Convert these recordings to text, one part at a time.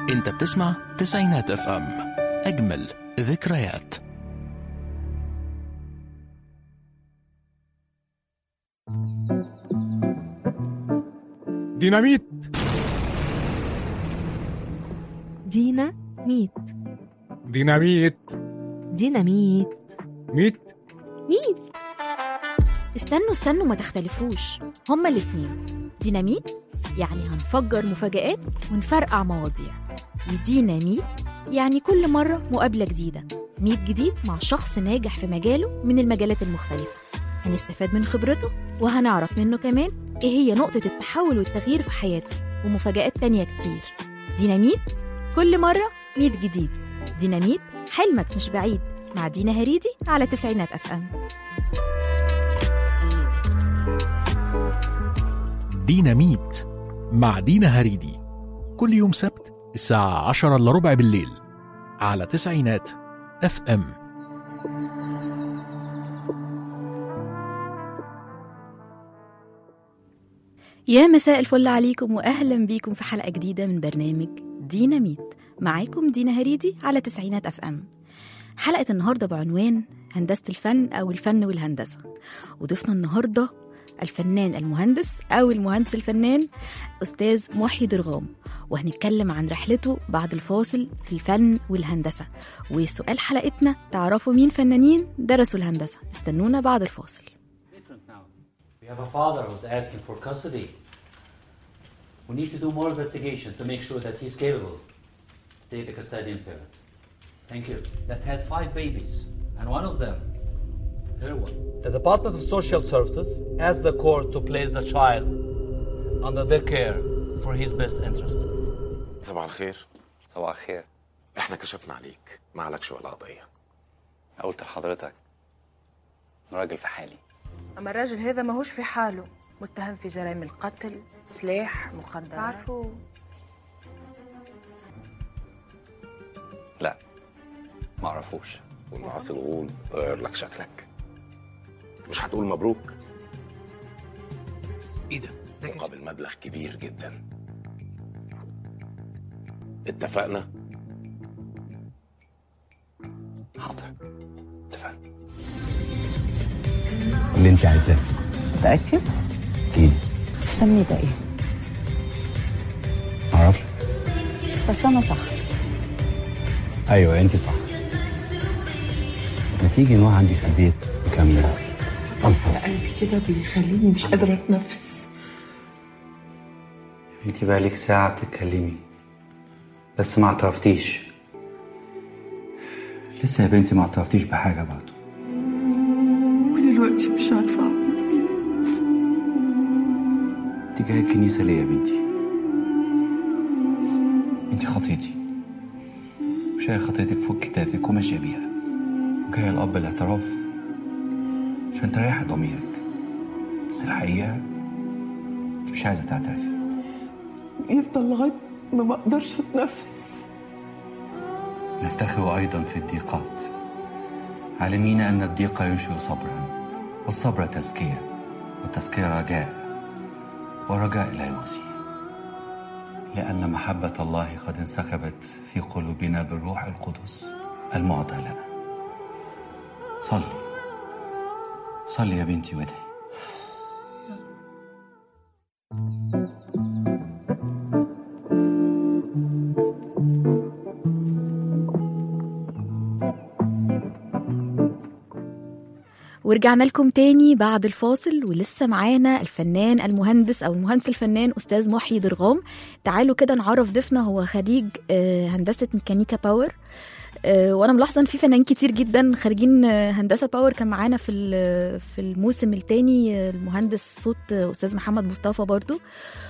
انت بتسمع تسعينات اف ام اجمل ذكريات ديناميت دينا ميت ديناميت ديناميت ميت ميت استنوا استنوا ما تختلفوش هما الاتنين ديناميت يعني هنفجر مفاجآت ونفرقع مواضيع وديناميت يعني كل مرة مقابلة جديدة ميت جديد مع شخص ناجح في مجاله من المجالات المختلفة هنستفاد من خبرته وهنعرف منه كمان ايه هي نقطة التحول والتغيير في حياته ومفاجآت تانية كتير ديناميت كل مرة ميت جديد ديناميت حلمك مش بعيد مع دينا هريدي على تسعينات اف ام ديناميت مع دينا هريدي كل يوم سبت الساعة عشرة إلا ربع بالليل على تسعينات اف ام يا مساء الفل عليكم واهلا بيكم في حلقه جديده من برنامج ديناميت معاكم دينا هريدي على تسعينات اف ام حلقه النهارده بعنوان هندسه الفن او الفن والهندسه وضيفنا النهارده الفنان المهندس او المهندس الفنان استاذ محي درغام وهنتكلم عن رحلته بعد الفاصل في الفن والهندسه وسؤال حلقتنا تعرفوا مين فنانين درسوا الهندسه استنونا بعد الفاصل different now. We have a father who's asking for custody. We need to do more investigation to make sure that he's capable to take the custodian parent. Thank you. That has five babies, and one of them, her one. The Department of Social Services asked the court to place the child under their care for his best interest. صباح الخير صباح الخير احنا كشفنا عليك ما عليكش ولا قضيه قلت لحضرتك أنا راجل في حالي أما الراجل هذا ماهوش في حاله متهم في جرائم القتل سلاح مخدرات عارفه لا ما اعرفوش والمعاصي الغول غير لك شكلك مش هتقول مبروك ايه ده؟ مقابل مبلغ كبير جدا اتفقنا حاضر اتفقنا اللي انت عايزاه متأكد؟ اكيد تسمي ده ايه؟ معرفش بس أنا صح ايوه انت صح ما تيجي نروح عندي في البيت نكمل قلبي كده بيخليني مش قادرة أتنفس انت بقالك ساعة بتتكلمي بس ما اعترفتيش لسه يا بنتي ما اعترفتيش بحاجة برضه ودلوقتي مش عارفة أعمل إيه انت جاية الكنيسة ليه يا بنتي؟ انت خطيتي شايل خطيتك فوق كتافك وماشية بيها وجاية الأب الاعتراف عشان تريحي ضميرك بس الحقيقة انت مش عايزة تعترفي يفضل لغاية ما بقدرش أتنفس نفتخر أيضا في الضيقات عالمين أن الضيق ينشئ صبرا والصبر تزكية والتزكية رجاء والرجاء لا يخزي لأن محبة الله قد انسكبت في قلوبنا بالروح القدس المعطى لنا صلي صلي يا بنتي وادعي ورجعنا لكم تاني بعد الفاصل ولسه معانا الفنان المهندس او المهندس الفنان استاذ محيي درغام تعالوا كده نعرف ضيفنا هو خريج آه، هندسه ميكانيكا باور آه، وانا ملاحظه ان في فنانين كتير جدا خارجين آه، هندسه باور كان معانا في ال- في الموسم الثاني المهندس صوت آه، استاذ محمد مصطفى برضو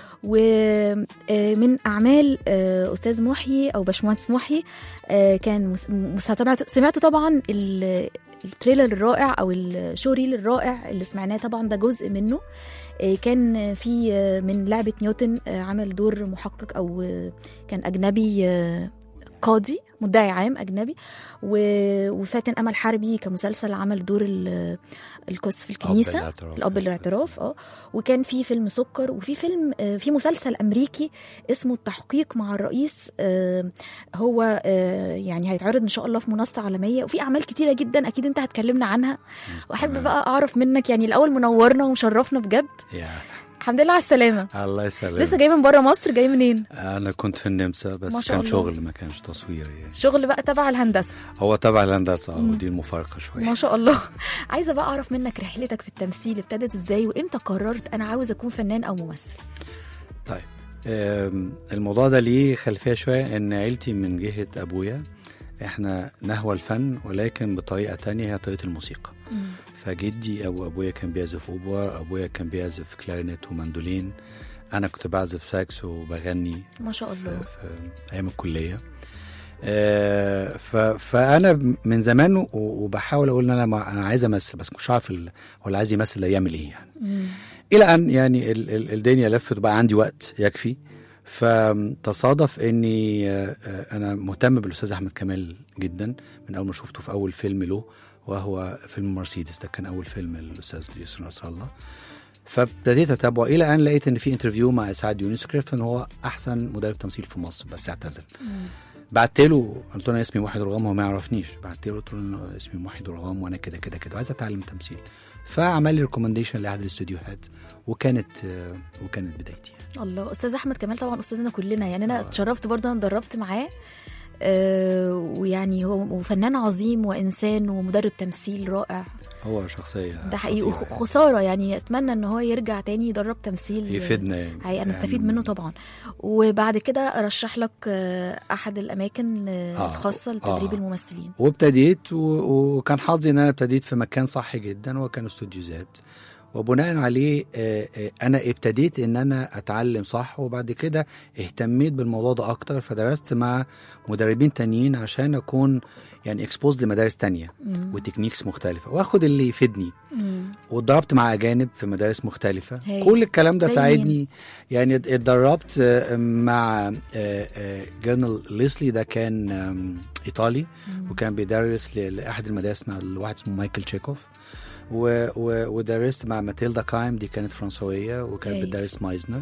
ومن اعمال آه، استاذ محيي او باشمهندس محيي آه، كان مس- مس- سمعتوا سمعتوا طبعا ال- التريلر الرائع او الشو ريل الرائع اللي سمعناه طبعا ده جزء منه آه، كان في آه، من لعبه نيوتن آه، عمل دور محقق او آه، كان اجنبي آه، قاضي مدعي عام اجنبي و... وفاتن امل حربي كمسلسل عمل دور ال- القس في الكنيسه الاعتراف. الاب الاعتراف اه وكان في فيلم سكر وفي فيلم آه، في مسلسل امريكي اسمه التحقيق مع الرئيس آه، هو آه، يعني هيتعرض ان شاء الله في منصه عالميه وفي اعمال كتيره جدا اكيد انت هتكلمنا عنها واحب بقى اعرف منك يعني الاول منورنا ومشرفنا بجد يا الحمد لله على السلامه الله يسلمك لسه جاي من بره مصر جاي منين انا كنت في النمسا بس ما شاء كان الله. شغل ما كانش تصوير يعني شغل بقى تبع الهندسه هو تبع الهندسه اه ودي المفارقه شويه ما شاء الله عايزه بقى اعرف منك رحلتك في التمثيل ابتدت ازاي وامتى قررت انا عاوز اكون فنان او ممثل طيب آم، الموضوع ده ليه خلفيه شويه ان عيلتي من جهه ابويا احنا نهوى الفن ولكن بطريقه تانية هي طريقه الموسيقى فجدي او ابويا كان بيعزف اوبرا ابويا كان بيعزف كلارينيت وماندولين انا كنت بعزف ساكس وبغني ما شاء الله في ايام الكليه آه، ف- فانا من زمان و- وبحاول اقول ان انا ما انا عايز امثل بس مش عارف ال- هو اللي عايز يمثل ده يعمل ايه يعني الى ان يعني ال- ال- الدنيا لفت وبقى عندي وقت يكفي فتصادف اني آه، آه، انا مهتم بالاستاذ احمد كمال جدا من اول ما شفته في اول فيلم له وهو فيلم مرسيدس ده كان اول فيلم الاستاذ يسر نصر الله فابتديت اتابعه الى ان لقيت ان في انترفيو مع اسعاد يونس كريفت ان هو احسن مدرب تمثيل في مصر بس اعتزل بعت له قلت له انا اسمي وحيد رغام هو ما يعرفنيش بعت له قلت له أنا اسمي وحيد رغام وانا كده كده كده وعايز اتعلم تمثيل فعمل لي ريكومنديشن لاحد الاستوديوهات وكانت آه، وكانت بدايتي الله استاذ احمد كمال طبعا استاذنا كلنا يعني انا اتشرفت برضه انا اتدربت معاه آه ويعني هو فنان عظيم وانسان ومدرب تمثيل رائع هو شخصيه ده حقيقي خطيرة وخ- خساره يعني اتمنى ان هو يرجع تاني يدرب تمثيل يفيدنا يعني. حقيقه نستفيد يعني- منه طبعا وبعد كده ارشح لك آه، احد الاماكن آه، آه، الخاصه لتدريب آه. الممثلين وابتديت و... وكان حظي ان انا ابتديت في مكان صح جدا وكان استوديو ذات وبناء عليه آه، آه، انا ابتديت ان انا اتعلم صح وبعد كده اهتميت بالموضوع ده اكتر فدرست مع مدربين تانيين عشان اكون يعني اكسبوز لمدارس تانية وتكنيكس مختلفة واخد اللي يفيدني مم. واتدربت مع اجانب في مدارس مختلفه هاي. كل الكلام ده زي ساعدني يعني ات- اتدربت آه، مع جنرال ليسلي ده كان آم، ايطالي وكان بيدرس ل- لاحد المدارس مع واحد اسمه مايكل تشيكوف و- و- ودرست مع ماتيلدا كايم دي كانت فرنسويه وكانت هاي. بتدرس مايزنر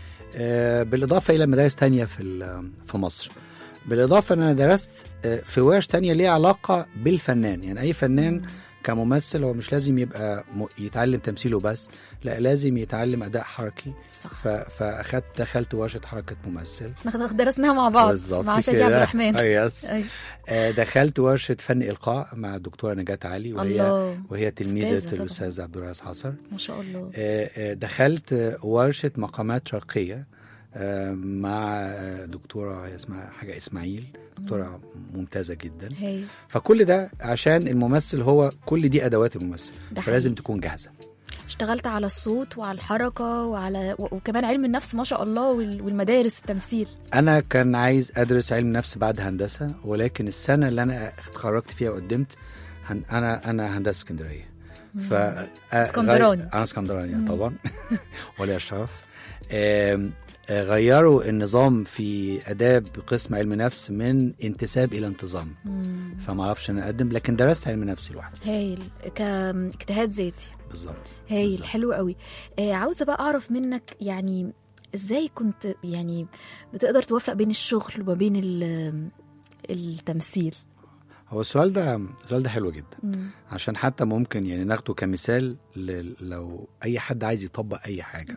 آه، بالاضافه الى مدارس تانية في ال- في مصر بالاضافه ان انا درست آه، في ورش تانية ليها علاقه بالفنان يعني اي فنان كممثل هو مش لازم يبقى م- يتعلم تمثيله بس لا لازم يتعلم اداء حركي صح ف- فاخدت دخلت ورشه حركه ممثل ناخد- درسناها مع بعض بالظبط مع شادي كده. عبد الرحمن آه، يس أيوة. آه، دخلت ورشه فن القاء مع الدكتوره نجاة علي وهي الله. وهي أستاذة تلميذه طبعاً. الاستاذ عبد الرئيس حصر ما شاء الله آه، آه، دخلت آه، ورشه مقامات شرقيه آه، مع آه، دكتوره اسمها حاجه اسماعيل دكتوره ممتازه جدا هاي فكل ده عشان الممثل هو كل دي ادوات الممثل ده فلازم حقيقي. تكون جاهزه اشتغلت على الصوت وعلى الحركه وعلى و- وكمان علم النفس ما شاء الله وال- والمدارس التمثيل انا كان عايز ادرس علم نفس بعد هندسه ولكن السنه اللي انا اتخرجت فيها وقدمت هن انا انا هندسه اسكندريه ف اسكندراني. انا اسكندراني طبعا ولي الشرف آم، آه، غيروا النظام في اداب قسم علم نفس من انتساب الى انتظام فما اعرفش انا اقدم لكن درست علم نفسي لوحدي هايل كاجتهاد ذاتي بالظبط هايل بالظبط. حلو قوي آه عاوزه بقى اعرف منك يعني ازاي كنت يعني بتقدر توفق بين الشغل وما بين ال- التمثيل هو السؤال ده السؤال ده حلو جدا عشان حتى ممكن يعني ناخده كمثال ل- لو اي حد عايز يطبق اي حاجه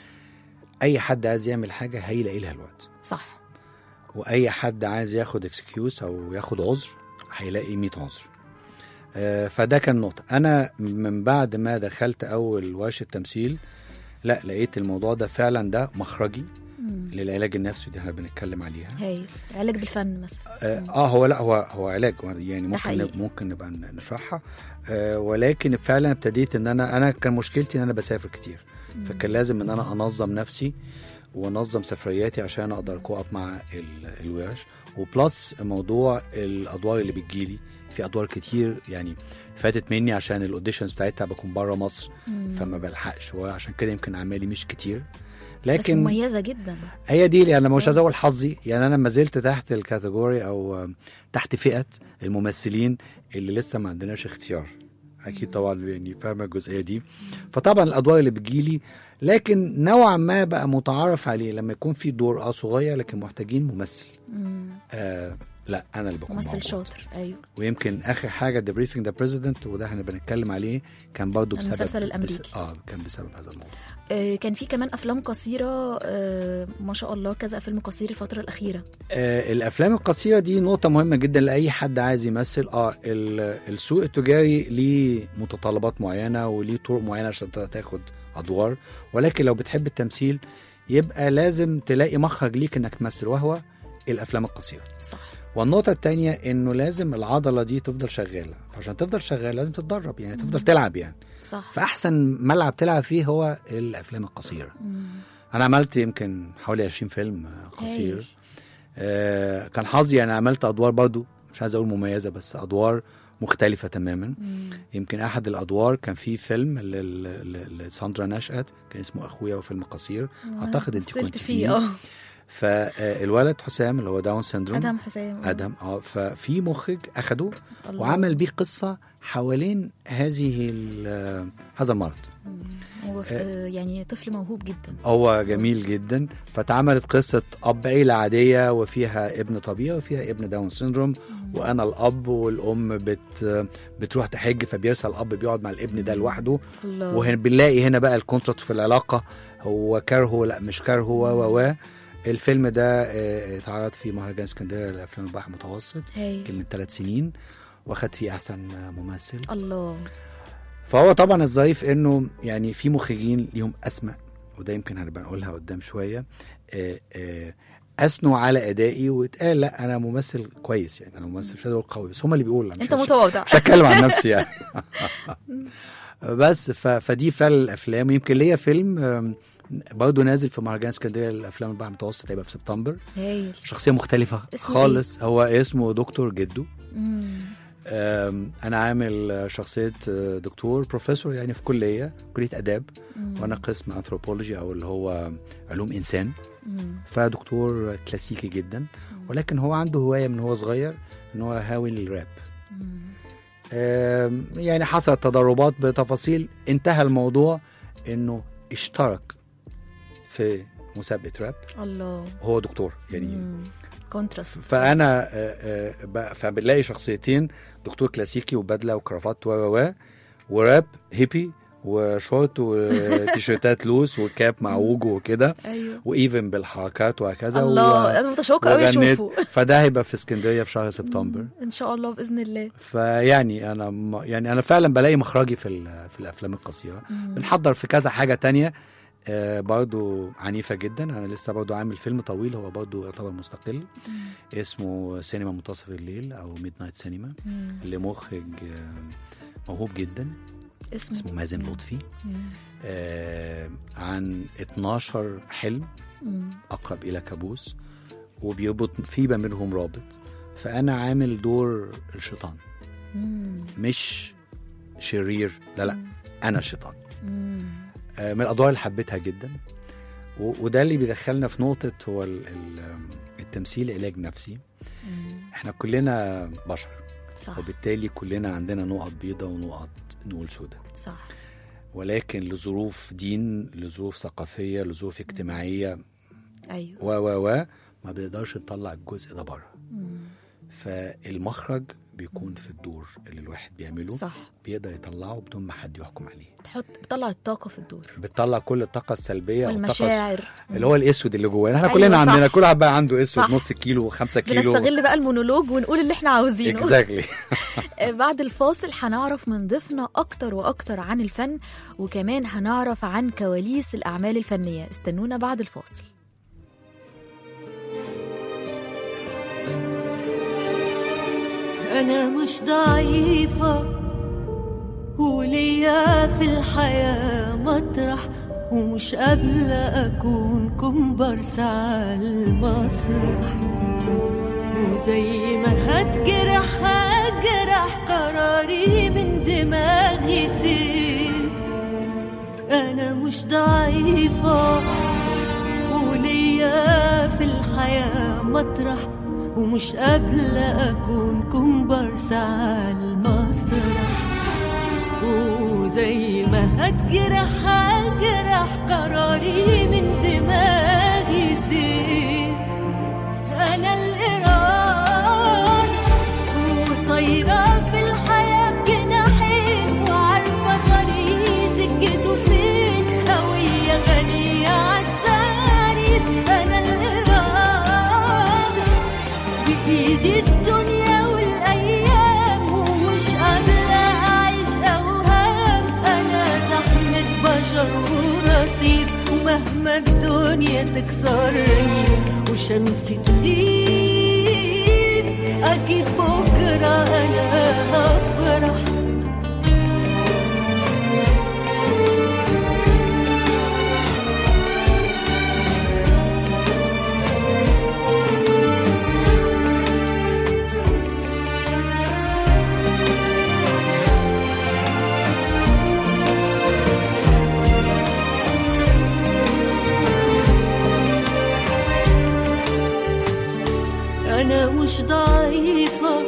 اي حد عايز يعمل حاجه هيلاقي لها الوقت صح واي حد عايز ياخد اكسكيوز او ياخد عذر هيلاقي 100 عذر آه، فده كان نقطه انا من بعد ما دخلت اول ورشه تمثيل لا لقيت الموضوع ده فعلا ده مخرجي للعلاج النفسي دي احنا بنتكلم عليها هايل علاج بالفن مثلا اه آه، هو لا هو هو علاج يعني ممكن حقيقي. نب- ممكن نبقى ن- نشرحها آه ولكن فعلا ابتديت ان انا انا كان مشكلتي ان انا بسافر كتير فكان لازم ان انا انظم نفسي وانظم سفرياتي عشان اقدر كواب مع ال- الورش وبلس موضوع الادوار اللي بتجيلي في ادوار كتير يعني فاتت مني عشان الاوديشنز بتاعتها بكون بره مصر فما بلحقش وعشان كده يمكن اعمالي مش كتير بس لكن مميزه جدا هي دي اللي انا مش عايز اقول حظي يعني انا ما زلت تحت الكاتيجوري او تحت فئه الممثلين اللي لسه ما عندناش اختيار اكيد طبعا يعني فاهمه الجزئيه دي فطبعا الادوار اللي بتجيلي لكن نوعا ما بقى متعارف عليه لما يكون في دور اه صغير لكن محتاجين ممثل مم. آه لا انا اللي بكون ممثل موجود. شاطر ايوه ويمكن اخر حاجه ذا بريفنج ذا بريزيدنت وده هنبقى نتكلم عليه كان برضه بسبب المسلسل بس الأمريكي. اه كان بسبب هذا الموضوع آه، كان في كمان افلام قصيره آه، ما شاء الله كذا فيلم قصير الفتره الاخيره آه الافلام القصيره دي نقطه مهمه جدا لاي حد عايز يمثل اه ال- السوق التجاري ليه متطلبات معينه وليه طرق معينه عشان تقدر تاخد ادوار ولكن لو بتحب التمثيل يبقى لازم تلاقي مخرج ليك انك تمثل وهو الافلام القصيره صح والنقطه الثانيه انه لازم العضله دي تفضل شغاله فعشان تفضل شغاله لازم تتدرب يعني تفضل تلعب يعني صح فاحسن ملعب تلعب فيه هو الافلام القصيره مم. انا عملت يمكن حوالي 20 فيلم آه، قصير هايل. آه كان حظي انا عملت ادوار برضو مش عايز اقول مميزه بس ادوار مختلفة تماما مم. يمكن أحد الأدوار كان في فيلم ل- ل- لساندرا نشأت كان اسمه أخويا وفيلم قصير أعتقد أنت مثلت كنت فيه فيه اه فالولد حسام اللي هو داون سيندروم ادم حسام آه. ادم اه ففي مخرج اخده الله. وعمل بيه قصه حوالين هذه ال- هذا المرض هو ف- آه، يعني طفل موهوب جدا هو جميل جدا فاتعملت قصه اب عيله عاديه وفيها ابن طبيعي وفيها ابن داون سيندروم وانا الاب والام بت بتروح تحج فبيرسل الاب بيقعد مع الابن ده لوحده الله وهنا بنلاقي هنا بقى الكونتراست في العلاقه هو كارهه لا مش كارهه و و و الفيلم ده آه، اتعرض في مهرجان اسكندريه لافلام البحر المتوسط هاي يمكن من ثلاث سنين واخد فيه احسن ممثل الله فهو طبعا الظريف انه يعني في مخرجين ليهم اسماء وده يمكن هنبقى نقولها قدام شويه آه، آه، اثنوا على ادائي واتقال لا انا ممثل كويس يعني انا ممثل مش هقول قوي بس هم اللي بيقولوا مش انت مش- متواضع مش هتكلم عن نفسي يعني بس ف... فدي فعلا الافلام يمكن ليا فيلم آم، برضه نازل في مهرجان اسكندريه للافلام البحر المتوسط هيبقى في سبتمبر هايل شخصيه مختلفه اسمه خالص هو اسمه دكتور جدو مم. آم، انا عامل شخصيه آه، دكتور بروفيسور يعني في كليه كليه اداب مم. وانا قسم انثروبولوجي او اللي هو علوم انسان مم. فدكتور كلاسيكي جدا ولكن هو عنده هوايه من هو صغير ان هو هاوي للراب مم. آم، يعني حصلت تضاربات بتفاصيل انتهى الموضوع انه اشترك في مسابقه راب الله هو دكتور يعني مم. كونتراست فانا آه، آه، بقى- فبنلاقي شخصيتين دكتور كلاسيكي وبدله وكرافات و و و وراب هيبي وشورت وتيشيرتات لوس وكاب مع ووجو وكده ايوه وايفن بالحركات وهكذا الله انا متشوقه قوي وغنيت. اشوفه فده هيبقى في اسكندريه في شهر سبتمبر ان شاء الله باذن الله فيعني انا م- يعني انا فعلا بلاقي مخرجي في ال- في الافلام القصيره مم. بنحضر في كذا حاجه تانية آه، برضو عنيفه جدا انا لسه برضو عامل فيلم طويل هو برضو يعتبر مستقل اسمه سينما منتصف الليل او ميد نايت سينما مم. لمخرج آه، موهوب جدا اسمه اسمه مازن لطفي مم. آه، عن 12 حلم مم. اقرب الى كابوس وبيربط في ما منهم رابط فانا عامل دور الشيطان مم. مش شرير لا لا انا الشيطان مم. آه، من الادوار اللي حبيتها جدا و- وده اللي بيدخلنا في نقطه هو ال- ال- التمثيل علاج نفسي مم. احنا كلنا بشر صح وبالتالي كلنا عندنا نقط بيضة ونقط نقول سوداء صح ولكن لظروف دين لظروف ثقافية لظروف اجتماعية ايوه و و و ما بنقدرش نطلع الجزء ده بره مم. فالمخرج بيكون في الدور اللي الواحد بيعمله صح بيقدر يطلعه بدون ما حد يحكم عليه تحط بتطلع الطاقه في الدور بتطلع كل الطاقة السلبية أو الطاقة والمشاعر اللي هو الاسود اللي جوانا احنا أيوة كلنا صح. عندنا كل واحد بقى عنده اسود صح. نص كيلو وخمسة كيلو بنستغل بقى المونولوج ونقول اللي احنا عاوزينه اكزاكتلي آه، بعد الفاصل هنعرف من ضيفنا اكتر واكتر عن الفن وكمان هنعرف عن كواليس الاعمال الفنيه استنونا بعد الفاصل أنا مش ضعيفة وليا في الحياة مطرح ومش قابلة أكون كومبارس على المسرح وزي ما هتجرح هجرح قراري من دماغي سيف أنا مش ضعيفة مطرح ومش قابلة أكون كومبارس على المسرح وزي ما هتجرح هجرح قراري من دماغي سيف أنا الإرادة وطايرة في الحياة بجناحين وعارفة طريقي سكته فين هوية غنية عالتعريف أنا الإرادة بإيدي الدنيا والأيام ومش قابلة أعيش أوهام أنا زحمة بشر ورصيف ومهما الدنيا تكسرني وشمسي تغيب أكيد بكرة أنا هفرح أنا مش ضعيفة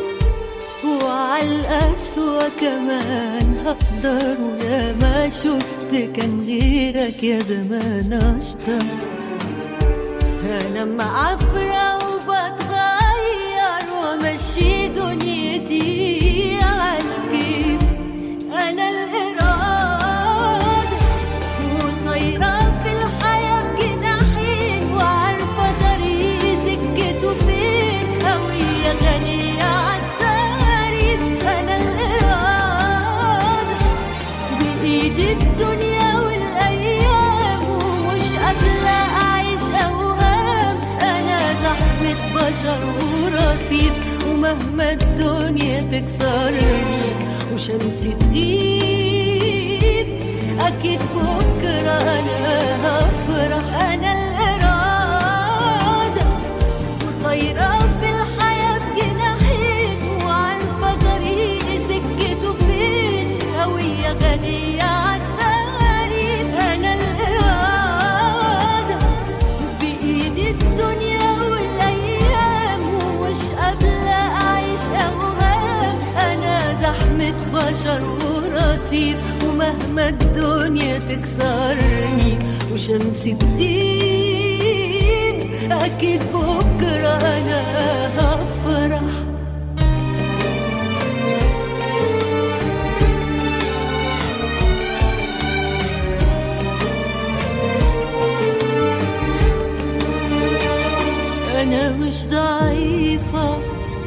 وعالقسوة كمان هقدر ويا ما شفت كان غيرك يا زمان أشطر أنا معفرة وبتغير وأمشي دنيتي عالكيف أنا الإرادة وطايرة في الحياة بجناحين وعارفة طريقي سكته فين هوية غنية عالتعريف أنا الإرادة بإيدي الدنيا والأيام ومش قابلة أعيش أوهام أنا زحمة بشر ورصيف ومهما الدنيا تكسرني وشمسي تغيب أكيد بكرة أنا هفرح أنا الإرادة وطايرة في الحياة بجناحين وعارفة طريقي سكته فين هوية غنية عالتعريف أنا الإرادة بإيدي الدنيا والأيام ومش قابلة أعيش أوهام أنا زحمة بشر ورصيف ومهما الدنيا تكسرني وشمسي تغيب أكيد بكرة أنا هفرح أنا مش ضعيفة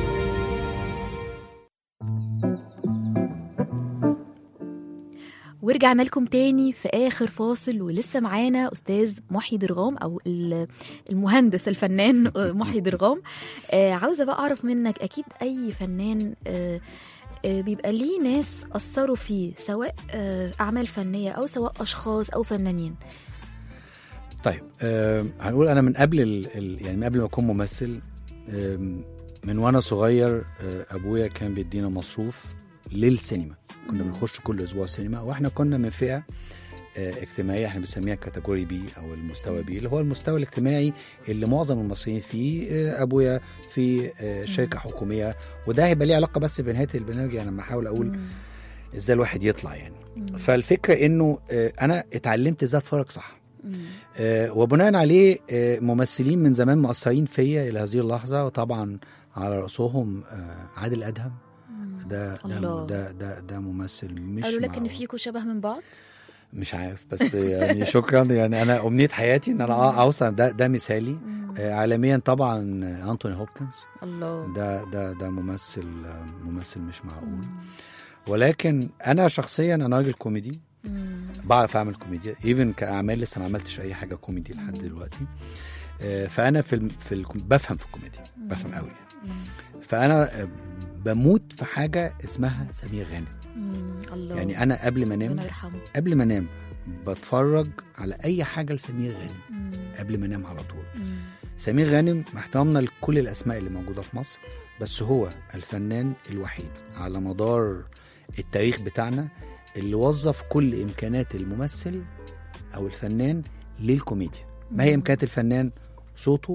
ورجعنا لكم تاني في آخر فاصل ولسه معانا أستاذ محي درغام أو ال- المهندس الفنان محي درغام آه عاوزة بقى أعرف منك أكيد أي فنان آه آه بيبقى ليه ناس أثروا فيه سواء آه أعمال فنية أو سواء أشخاص أو فنانين طيب آه هنقول انا من قبل ال... ال... يعني من قبل ما اكون ممثل آم، من وانا صغير آه ابويا كان بيدينا مصروف للسينما كنا بنخش كل اسبوع سينما واحنا كنا من فئه آه، اجتماعيه احنا بنسميها كاتيجوري بي او المستوى بي اللي هو المستوى الاجتماعي اللي معظم المصريين فيه آه، ابويا في آه، شركه حكوميه وده هيبقى ليه علاقه بس بنهايه البرنامج يعني لما احاول اقول ازاي الواحد يطلع يعني فالفكره انه آه، انا اتعلمت ازاي اتفرج صح آه، وبناء عليه آه، ممثلين من زمان مؤثرين فيا الى هذه اللحظه وطبعا على راسهم آه، عادل ادهم ده ده الله. ده ده, ده ممثل مش قالوا لك إن معقول. فيكوا شبه من بعض مش عارف بس يعني شكرا يعني انا امنيه حياتي ان انا اه اوصل ده ده مثالي آه، عالميا طبعا آه، انتوني هوبكنز الله ده ده ده ممثل آه، ممثل مش معقول ولكن انا شخصيا انا راجل كوميدي بعرف اعمل كوميديا ايفن كاعمال لسه ما عملتش اي حاجه كوميدي لحد دلوقتي آه، فانا في الم- في الكم- بفهم في الكوميديا بفهم قوي فانا آه، بموت في حاجه اسمها سمير غانم مم. الله يعني انا قبل ما انام ربنا يرحمه قبل ما انام بتفرج على اي حاجه لسمير غانم قبل ما انام على طول سمير غانم مع احترامنا لكل الاسماء اللي موجوده في مصر بس هو الفنان الوحيد على مدار التاريخ بتاعنا اللي وظف كل امكانات الممثل او الفنان للكوميديا ما هي امكانيات الفنان صوته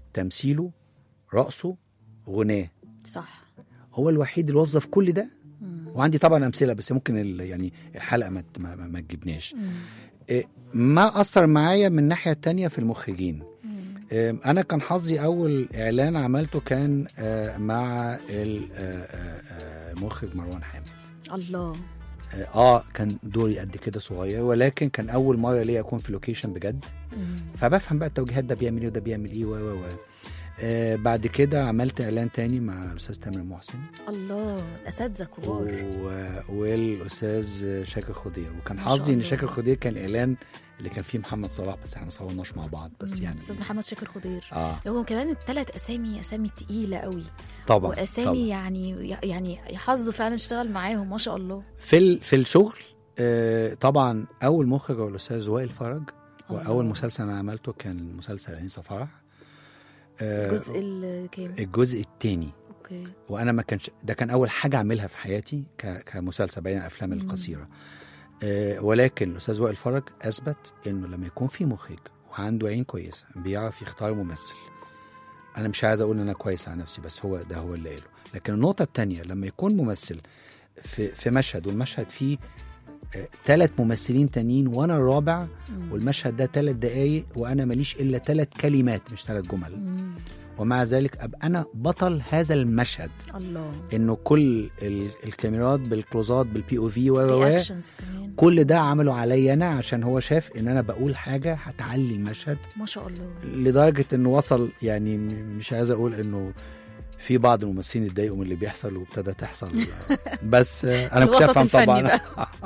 تمثيله رقصه غناه صح هو الوحيد اللي وظف كل ده وعندي طبعا امثله بس ممكن ال- يعني الحلقه ما ما, ما- ما تجيبناش إيه، ما اثر معايا من الناحيه التانية في المخرجين إيه، انا كان حظي اول اعلان عملته كان آه، مع ال- آه، آه، آه، المخرج مروان حامد الله اه آه، كان دوري قد كده صغير ولكن كان اول مره ليا اكون في لوكيشن بجد فبفهم بقى التوجيهات ده بيعمل ايه وده بيعمل ايه و و و آه بعد كده عملت اعلان تاني مع الاستاذ تامر محسن الله الاساتذه كبار و... والاستاذ شاكر خضير وكان ما شاء حظي ان الله. شاكر خضير كان اعلان اللي كان فيه محمد صلاح بس احنا ما صورناش مع بعض بس يعني استاذ محمد شاكر خضير اه هو كمان الثلاث اسامي اسامي تقيله قوي طبعا واسامي طبعا. يعني يعني حظه فعلا اشتغل معاهم ما شاء الله في ال... في الشغل آه طبعا اول مخرج هو الاستاذ وائل فرج الله. واول مسلسل انا عملته كان مسلسل انسه فرح آه، الجزء الكام الجزء الثاني اوكي وانا ما كانش ده كان اول حاجه اعملها في حياتي ك... كمسلسل بعيد عن الافلام القصيره آه ولكن الاستاذ وائل فرج اثبت انه لما يكون في مخرج وعنده عين كويسه بيعرف يختار ممثل انا مش عايز اقول ان انا كويس على نفسي بس هو ده هو اللي قاله لكن النقطه الثانيه لما يكون ممثل في في مشهد والمشهد فيه ثلاث ممثلين تانيين وانا الرابع والمشهد ده ثلاث دقايق وانا ماليش الا ثلاث كلمات مش ثلاث جمل ومع ذلك ابقى انا بطل هذا المشهد الله انه كل ال- الكاميرات بالكلوزات بالبي او في و و و رياكشنز كمان كل ده عمله عليا انا عشان هو شاف ان انا بقول حاجه هتعلي المشهد ما شاء الله لدرجه انه وصل يعني م- مش عايز اقول انه في بعض الممثلين اتضايقوا من اللي بيحصل وابتدى تحصل بس آه، انا كنت الوسط افهم الفني طبعا بقى.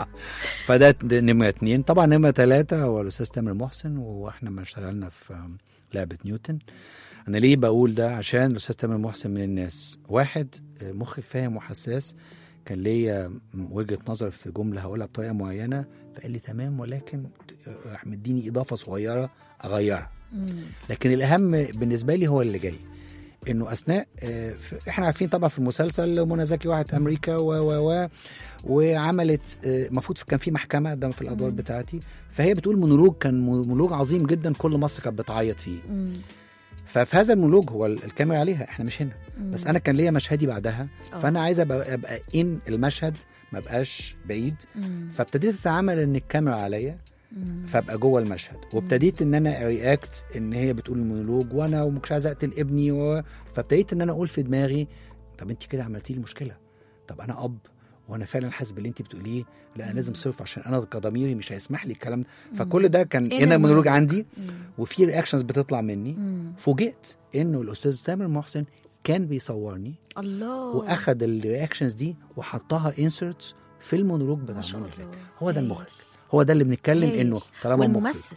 فده د- نمره اتنين طبعا نمره ثلاثه هو الاستاذ تامر محسن واحنا ما اشتغلنا في آم، لعبه نيوتن انا ليه بقول ده عشان الاستاذ تامر محسن من الناس واحد آه، مخرج فاهم وحساس كان ليا م- وجهه نظر في جمله هقولها بطريقه معينه فقال لي تمام ولكن آه، راح مديني اضافه صغيره اغيرها لكن الاهم بالنسبه لي هو اللي جاي انه اثناء آه، ف- احنا عارفين طبعا في المسلسل منى زكي راحت امريكا و و و وعملت آه، المفروض كان في محكمه ده في الادوار بتاعتي فهي بتقول مونولوج كان مونولوج عظيم جدا كل مصر كانت بتعيط فيه مم. ففي هذا المونولوج هو ال- الكاميرا عليها احنا مش هنا بس انا كان ليا مشهدي بعدها آه. فانا عايز ابقى ابقى ان المشهد ما بقاش بعيد مم. فابتديت اتعامل ان الكاميرا عليا مم. فابقى جوه المشهد وابتديت ان انا رياكت ان هي بتقول المونولوج وانا ومش عايز اقتل ابني و... فابتديت ان انا اقول في دماغي طب انت كده عملتي لي مشكله طب انا اب وانا فعلا حاسس باللي انت بتقوليه لا انا لازم صرف عشان انا كضميري مش هيسمح لي الكلام ده فكل ده كان إيه هنا ده المونولوج المونولوج؟ عندي وفي رياكشنز بتطلع مني مم. فوجئت انه الاستاذ تامر محسن كان بيصورني الله واخد الرياكشنز دي وحطها انسرتس في المونولوج بتاع ما شاء منى الله. زكي هو ده هايل. المخرج هو ده اللي بنتكلم هايل. انه طالما المخرج والممثل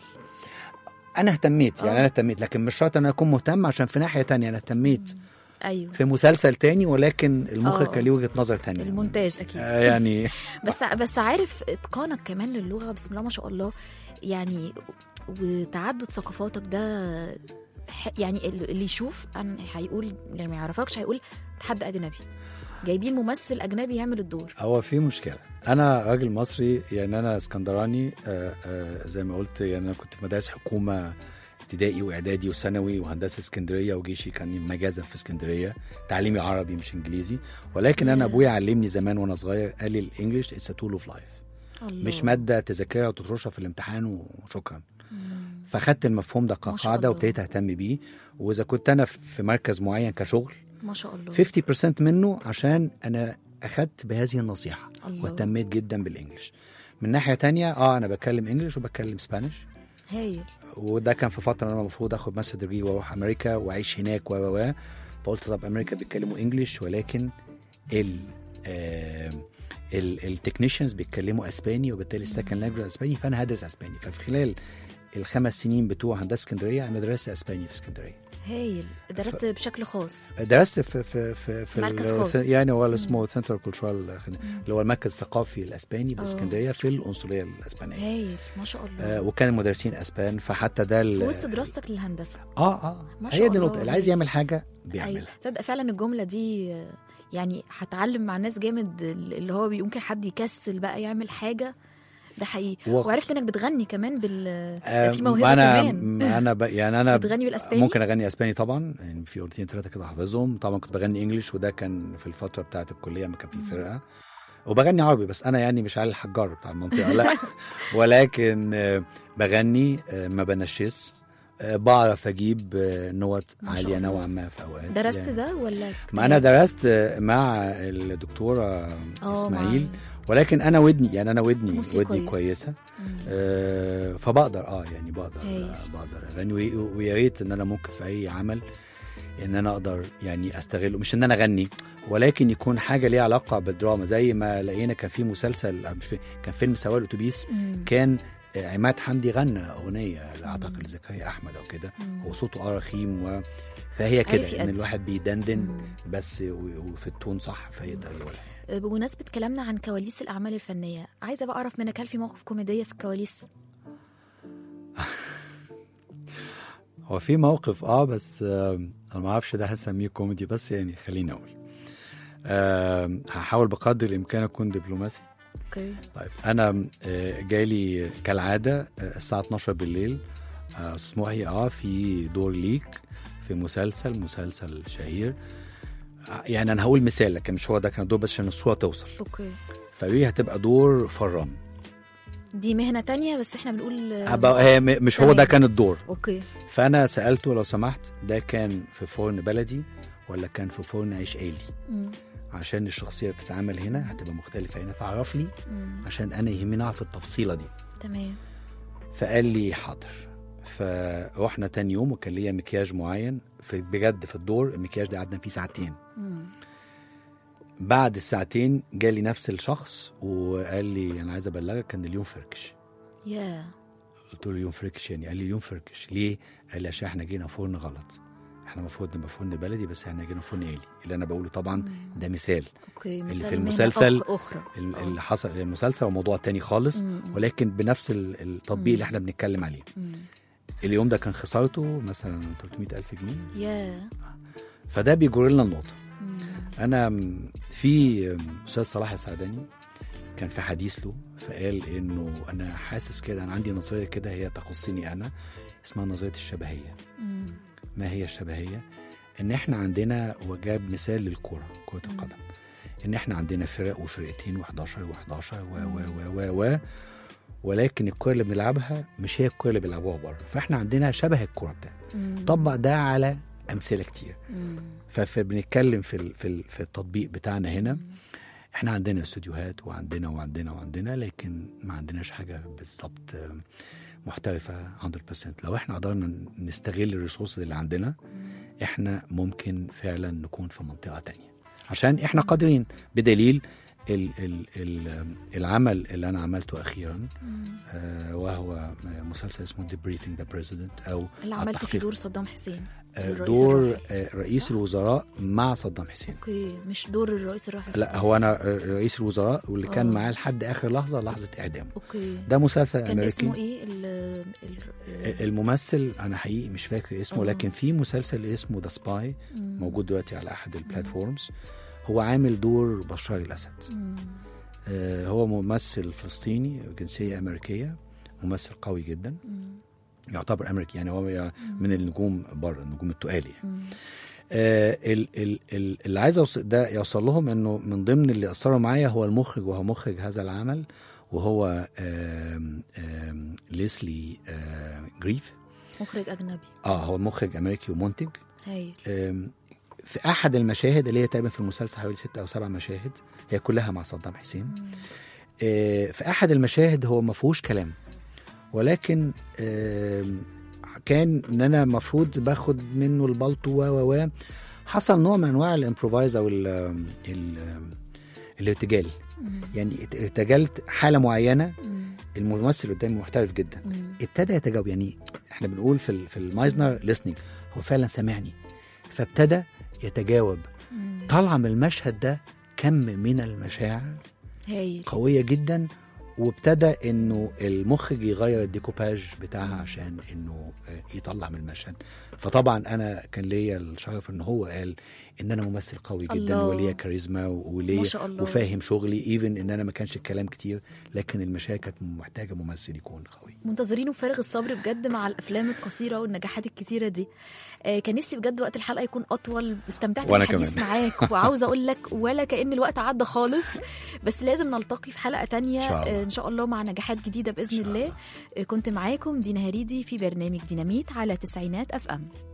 انا اهتميت يعني آه. انا اهتميت لكن مش شرط انا اكون مهتم عشان في ناحيه تانية انا اهتميت ايوه في مسلسل تاني ولكن المخرج آه. كان ليه وجهه نظر تانية المونتاج اكيد آه يعني بس بس عارف اتقانك كمان للغه بسم الله ما شاء الله يعني وتعدد ثقافاتك ده ح- يعني ال- اللي يشوف أن هيقول اللي ما يعرفكش هيقول حد اجنبي جايبين ممثل اجنبي يعمل الدور هو في مشكله انا راجل مصري يعني انا اسكندراني آه آه زي ما قلت يعني انا كنت في مدارس حكومه ابتدائي واعدادي وثانوي وهندسه اسكندريه وجيشي كان مجازا في اسكندريه تعليمي عربي مش انجليزي ولكن انا ياه. ابويا علمني زمان وانا صغير قال لي الانجليش اتس تول اوف لايف الله. مش ماده تذاكرها وتطرشها في الامتحان وشكرا فخدت المفهوم ده ما شاء كقاعده الله. وابتديت اهتم بيه واذا كنت انا في مركز معين كشغل ما شاء الله 50% منه عشان انا اخدت بهذه النصيحه الله. واهتميت جدا بالانجلش من ناحيه تانية اه انا بتكلم انجلش وبتكلم سبانيش هايل وده كان في فتره انا المفروض اخد ماستر ديجري واروح امريكا واعيش هناك و و و فقلت طب امريكا بيتكلموا انجلش ولكن ال آه التكنيشنز بيتكلموا اسباني وبالتالي السكند لانجوج اسباني فانا هدرس اسباني ففي خلال الخمس سنين بتوع هندسه اسكندريه انا درست اسباني في اسكندريه هايل درست بشكل خاص درست في في في, في مركز ال- خاص. يعني هو اللي اسمه سنترال كولترال اللي هو المركز الثقافي الاسباني آه. باسكندريه في القنصليه الاسبانيه هايل ما شاء الله آه وكان المدرسين اسبان فحتى ده ال- في وسط دراستك للهندسه اه اه ما هي شاء دي الله، النقطه اللي عايز هايل. يعمل حاجه ايوه بيعملها تصدق فعلا الجمله دي آه، يعني هتعلم مع الناس جامد اللي هو بي- ممكن حد يكسل بقى يعمل حاجه ده حقيقي وخ- وعرفت انك بتغني كمان بال آه، في موهبه انا كمان انا ب... يعني انا بتغني بالأسباني؟ ممكن اغني اسباني طبعا يعني في اغنيتين ثلاثه كده حافظهم طبعا كنت بغني انجلش وده كان في الفتره بتاعه الكليه ما كان في فرقه وبغني عربي بس انا يعني مش علي الحجار بتاع المنطقه لا ولكن آه، بغني آه، ما بنشيس آه، بعرف اجيب آه، نوت ما شاء عاليه الله. نوعا ما في اوقات درست يعني. ده ولا ما انا درست آه، مع الدكتوره آه، مع اسماعيل ولكن انا ودني يعني انا ودني موسيقية. ودني كويسه آه فبقدر اه يعني بقدر هايل. آه بقدر اغني وي- ويا ريت ان انا ممكن في اي عمل ان انا اقدر يعني استغله مش ان انا اغني ولكن يكون حاجه ليها علاقه بالدراما زي ما لقينا كان في مسلسل آه، مش في كان فيلم سواق الاتوبيس مم. كان آه، عماد حمدي غنى اغنيه اعتقد لزكريا احمد او كده هو صوته اه رخيم و فهي كده عارف ان يأدي. الواحد بيدندن بس و- وفي التون صح فيقدر يقولها بمناسبة كلامنا عن كواليس الأعمال الفنية عايزة بقى أعرف منك هل في موقف كوميدية في الكواليس؟ هو في موقف اه بس آه انا ما اعرفش ده هسميه كوميدي بس يعني خليني اقول آه هحاول بقدر الامكان اكون دبلوماسي اوكي طيب انا آه جالي كالعاده آه الساعه 12 بالليل آه، استاذ محي اه في دور ليك في مسلسل مسلسل شهير آه، يعني انا هقول مثال لكن مش هو ده كان الدور بس عشان الصوره توصل اوكي فقالوا لي هتبقى دور فران دي مهنة تانية بس احنا بنقول أبقى- هي م- مش هو تمام. ده كان الدور اوكي فانا سالته لو سمحت ده كان في فرن بلدي ولا كان في فرن عيش آلي مم. عشان الشخصيه اللي بتتعامل هنا هتبقى مختلفه هنا فعرف لي مم. عشان انا يهمني اعرف التفصيله دي تمام فقال لي حاضر فروحنا تاني يوم وكان ليا مكياج معين في بجد في الدور المكياج ده قعدنا فيه ساعتين مم. بعد الساعتين جالي نفس الشخص وقال لي انا عايز ابلغك ان اليوم فركش يا قلت له اليوم فركش يعني قال لي اليوم فركش ليه؟ قال لي عشان احنا جينا فرن غلط احنا المفروض نبقى فرن بلدي بس احنا جينا فرن آلي اللي انا بقوله طبعا ده مثال اوكي اللي مثال في مهنة المسلسل أخ- أخرى ال- اللي حصل المسلسل هو موضوع تاني خالص مم. ولكن بنفس ال- التطبيق اللي احنا بنتكلم عليه مم. اليوم ده كان خسارته مثلا 300 ألف جنيه يا فده بيجر لنا النقطة أنا م- في م- أستاذ صلاح السعداني كان في حديث له فقال إنه أنا حاسس كده أنا عندي نظرية كده هي تخصني أنا اسمها نظرية الشبهية مم. ما هي الشبهية؟ إن إحنا عندنا وجاب مثال للكرة كرة القدم إن إحنا عندنا فرق وفرقتين و11 و11 و و و و و ولكن الكرة اللي بنلعبها مش هي الكرة اللي بيلعبوها بره فإحنا عندنا شبه الكرة بتاعتنا مم. طبق ده على أمثلة كتير مم. ف- فبنتكلم في ال- في ال- في التطبيق بتاعنا هنا احنا عندنا استوديوهات وعندنا وعندنا وعندنا لكن ما عندناش حاجه بالظبط آه، محترفه 100% لو احنا قدرنا نستغل الريسورسز اللي عندنا احنا ممكن فعلا نكون في منطقه تانية عشان احنا قادرين بدليل ال ال ال العمل اللي انا عملته اخيرا آه وهو مسلسل اسمه The Briefing the President او اللي عملت في التحقيق. دور صدام حسين آه، الرئيس دور الراحل. آه، رئيس الوزراء مع صدام حسين اوكي مش دور الرئيس الراحل لا صدام هو انا رئيس الوزراء واللي كان آه. معاه لحد اخر لحظه لحظه اعدامه اوكي ده مسلسل كان امريكي اسمه ايه ال ال- الممثل انا حقيقي مش فاكر اسمه آه. لكن في مسلسل اسمه ذا سباي مم. موجود دلوقتي على احد البلاتفورمز هو عامل دور بشار الاسد مم. آه، هو ممثل فلسطيني جنسيه امريكيه ممثل قوي جدا مم. يعتبر امريكي يعني هو من النجوم بره النجوم التقال يعني مم. آه، ال- ال- ال- اللي عايز أوص- ده يوصل لهم انه من ضمن اللي اثروا معايا هو المخرج وهو مخرج هذا العمل وهو آم، آم، ليسلي آم، جريف مخرج اجنبي اه هو مخرج امريكي ومنتج هايل آم، في احد المشاهد اللي هي تقريبا في المسلسل حوالي ستة او سبع مشاهد هي كلها مع صدام حسين آه، في احد المشاهد هو ما فيهوش كلام ولكن آم، كان ان انا المفروض باخد منه البلطو و و و حصل نوع من انواع الامبروفايز او ال ال الارتجال يعني ات- ارتجلت حاله معينه الممثل قدامي محترف جدا ابتدى يتجاوب يعني احنا بنقول في ال- في المايزنر listening هو فعلا سمعني فابتدى يتجاوب طالعه من المشهد ده كم من المشاعر هايل قويه جدا وابتدى انه المخرج يغير الديكوباج بتاعها عشان انه آه، يطلع من المشهد فطبعا انا كان ليا الشرف ان هو قال ان انا ممثل قوي جدا الله. وليا كاريزما وليا ما شاء الله. وفاهم شغلي ايفن ان انا ما كانش الكلام كتير لكن المشاهد كانت محتاجه ممثل يكون قوي منتظرين بفارغ الصبر بجد مع الافلام القصيره والنجاحات الكتيره دي آه كان نفسي بجد وقت الحلقه يكون اطول استمتعت وأنا بالحديث كمان. معاك وعاوزه اقول لك ولا كان الوقت عدى خالص بس لازم نلتقي في حلقه تانية إن شاء الله. آه ان شاء الله مع نجاحات جديده باذن الله آه كنت معاكم دينا هريدي في برنامج ديناميت على تسعينات اف ام